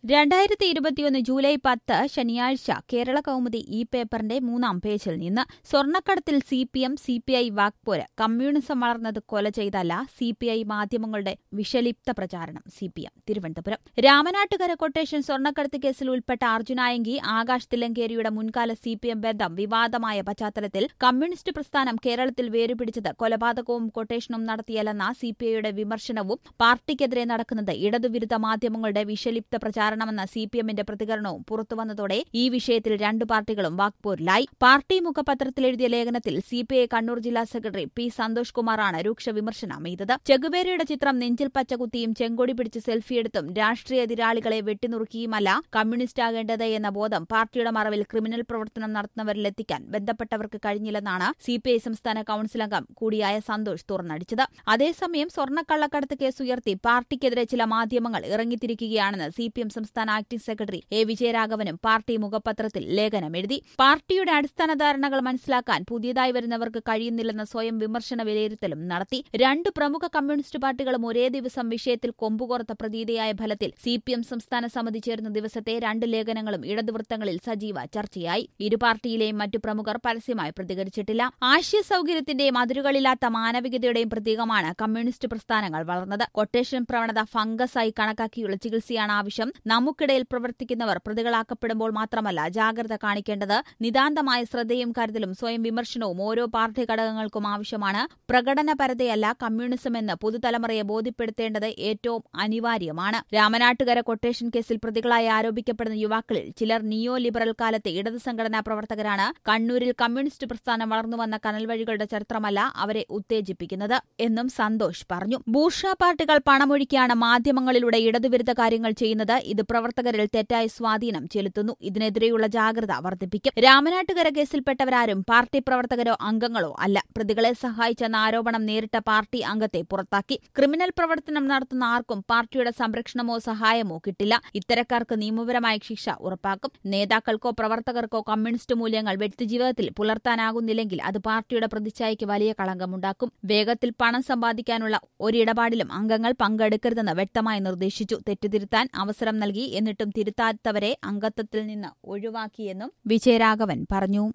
രണ്ടായിരത്തി ഇരുപത്തിയൊന്ന് ജൂലൈ പത്ത് ശനിയാഴ്ച കേരള കൗമുദി ഈ പേപ്പറിന്റെ മൂന്നാം പേജിൽ നിന്ന് സ്വർണ്ണക്കടത്തിൽ C P M C P I വാക്പോര് കമ്മ്യൂണിസം വളർന്നത് കൊല ചെയ്തല്ല സി പി ഐ മാധ്യമങ്ങളുടെ വിഷലിപ്ത പ്രചാരണം C P M Thiruvananthapuram Ramanattukara quotation സ്വർണ്ണക്കടത്ത് കേസിൽ ഉൾപ്പെട്ട അർജുനായങ്കി ആകാശ് തില്ലങ്കേരിയുടെ മുൻകാല സി പി എം ബന്ധം വിവാദമായ പശ്ചാത്തലത്തിൽ കമ്മ്യൂണിസ്റ്റ് പ്രസ്ഥാനം കേരളത്തിൽ വേരുപിടിച്ചത് കൊലപാതകവും കൊട്ടേഷനും നടത്തിയല്ലെന്ന സി പി ഐയുടെ വിമർശനവും പാർട്ടിക്കെതിരെ നടക്കുന്നത് ഇടതുവിരുദ്ധ മാധ്യമങ്ങളുടെ വിഷലിപ്ത പ്രചാരണമെന്ന സി പി എമ്മിന്റെ പ്രതികരണവും പുറത്തുവന്നതോടെ ഈ വിഷയത്തിൽ രണ്ടു പാർട്ടികളും വാക്പോരിലായി പാർട്ടി മുഖപത്രത്തിൽ എഴുതിയ ലേഖനത്തിൽ സി പി ഐ കണ്ണൂർ ജില്ലാ സെക്രട്ടറി പി സന്തോഷ് കുമാറാണ് രൂക്ഷ വിമർശനം ചെയ്തത് ചെഗുബേരയുടെ ചിത്രം നെഞ്ചിൽ പച്ചകുത്തിയും ചെങ്കൊടി പിടിച്ച് സെൽഫിയെടുത്തും രാഷ്ട്രീയ എതിരാളികളെ വെട്ടിനുറുക്കിയുമല്ല കമ്മ്യൂണിസ്റ്റ് ആകേണ്ടത് എന്ന ബോധം പാർട്ടിയുടെ മറവിൽ ക്രിമിനൽ പ്രവർത്തനം നടത്തുന്നവരിലെത്തിക്കാൻ ബന്ധപ്പെട്ടവർക്ക് കഴിഞ്ഞില്ലെന്നാണ് സി പി ഐ സംസ്ഥാന കൌൺസിൽ അംഗം കൂടിയായ സന്തോഷ് തുറന്നടിച്ചത് അതേസമയം സ്വർണ്ണക്കള്ളക്കടത്ത് കേസ് ഉയർത്തി പാർട്ടിക്കെതിരെ ചില മാധ്യമങ്ങൾ ഇറങ്ങിത്തിരിക്കുകയാണെന്ന് സി പി എം സംസ്ഥാന ആക്ടിംഗ് സെക്രട്ടറി എ വിജയരാഘവനും പാർട്ടി മുഖപത്രത്തിൽ ലേഖനം എഴുതി പാർട്ടിയുടെ അടിസ്ഥാന ധാരണകൾ മനസ്സിലാക്കാൻ പുതിയതായി വരുന്നവർക്ക് കഴിയുന്നില്ലെന്ന സ്വയം വിമർശന വിലയിരുത്തലും നടത്തി രണ്ട് പ്രമുഖ കമ്മ്യൂണിസ്റ്റ് പാർട്ടികളും ഒരേ ദിവസം വിഷയത്തിൽ കൊമ്പുകോർത്ത പ്രതീതിയായ ഫലത്തിൽ സി പി എം സംസ്ഥാന സമിതി ചേർന്ന ദിവസത്തെ രണ്ട് ലേഖനങ്ങളും ഇടതുവൃത്തങ്ങളിൽ സജീവ ചർച്ചയായി ഇരു പാർട്ടിയിലെയും മറ്റു പ്രമുഖർ പരസ്യമായി പ്രതികരിച്ചിട്ടില്ല ആശയ സൌകര്യത്തിന്റെയും അതിരുകളില്ലാത്ത മാനവികതയുടെയും പ്രതീകമാണ് കമ്മ്യൂണിസ്റ്റ് പ്രസ്ഥാനങ്ങൾ വളർന്നത് കൊട്ടേഷൻ പ്രവണത ഫംഗസായി കണക്കാക്കിയുള്ള ചികിത്സയാണ് ആവശ്യം നമുക്കിടയിൽ പ്രവർത്തിക്കുന്നവർ പ്രതികളാക്കപ്പെടുമ്പോൾ മാത്രമല്ല ജാഗ്രത കാണിക്കേണ്ടത് നിതാന്തമായ ശ്രദ്ധയും കരുതലും സ്വയം വിമർശനവും ഓരോ പാർട്ടി ഘടകങ്ങൾക്കും ആവശ്യമാണ് പ്രകടനപരതയല്ല കമ്മ്യൂണിസം എന്ന് പുതുതലമുറയെ ബോധ്യപ്പെടുത്തേണ്ടത് ഏറ്റവും അനിവാര്യമാണ് രാമനാട്ടുകര കൊട്ടേഷൻ കേസിൽ പ്രതികളായി ആരോപിക്കപ്പെടുന്ന യുവാക്കളിൽ ചിലർ നിയോ ലിബറൽ കാലത്തെ ഇടത് സംഘടനാ പ്രവർത്തകരാണ് കണ്ണൂരിൽ കമ്മ്യൂണിസ്റ്റ് പ്രസ്ഥാനം വളർന്നുവന്ന കനൽവഴികളുടെ ചരിത്രമല്ല അവരെ ഉത്തേജിപ്പിക്കുന്നത് എന്നും സന്തോഷ് പറഞ്ഞു ബൂർഷ പാർട്ടികൾ പണമൊഴുക്കിയാണ് മാധ്യമങ്ങളിലൂടെ ഇടതുവിരുദ്ധ കാര്യങ്ങൾ ചെയ്യുന്നത് ഇത് പ്രവർത്തകരിൽ തെറ്റായ സ്വാധീനം ചെലുത്തുന്നു ഇതിനെതിരെയുള്ള ജാഗ്രത വർദ്ധിപ്പിക്കും രാമനാട്ടുകര കേസിൽപ്പെട്ടവരാരും പാർട്ടി പ്രവർത്തകരോ അംഗങ്ങളോ അല്ല പ്രതികളെ സഹായിച്ചെന്ന ആരോപണം നേരിട്ട പാർട്ടി അംഗത്തെ പുറത്താക്കി ക്രിമിനൽ പ്രവർത്തനം നടത്തുന്ന ആർക്കും പാർട്ടിയുടെ സംരക്ഷണമോ സഹായമോ കിട്ടില്ല ഇത്തരക്കാർക്ക് നിയമപരമായ ശിക്ഷ ഉറപ്പാക്കും നേതാക്കൾക്കോ പ്രവർത്തകർക്കോ കമ്മ്യൂണിസ്റ്റ് മൂല്യങ്ങൾ വ്യക്തിജീവിതത്തിൽ പുലർത്താനാകുന്നില്ലെങ്കിൽ അത് പാർട്ടിയുടെ പ്രതിച്ഛായയ്ക്ക് വലിയ കളങ്കമുണ്ടാക്കും വേഗത്തിൽ പണം സമ്പാദിക്കാനുള്ള ഒരിടപാടിലും അംഗങ്ങൾ പങ്കെടുക്കരുതെന്ന് വ്യക്തമായി നിർദ്ദേശിച്ചു തെറ്റുതിരുത്താൻ അവസരം നൽകി എന്നിട്ടും തിരുത്താത്തവരെ അംഗത്വത്തിൽ നിന്ന് ഒഴിവാക്കിയെന്നും വിജയരാഘവൻ പറഞ്ഞു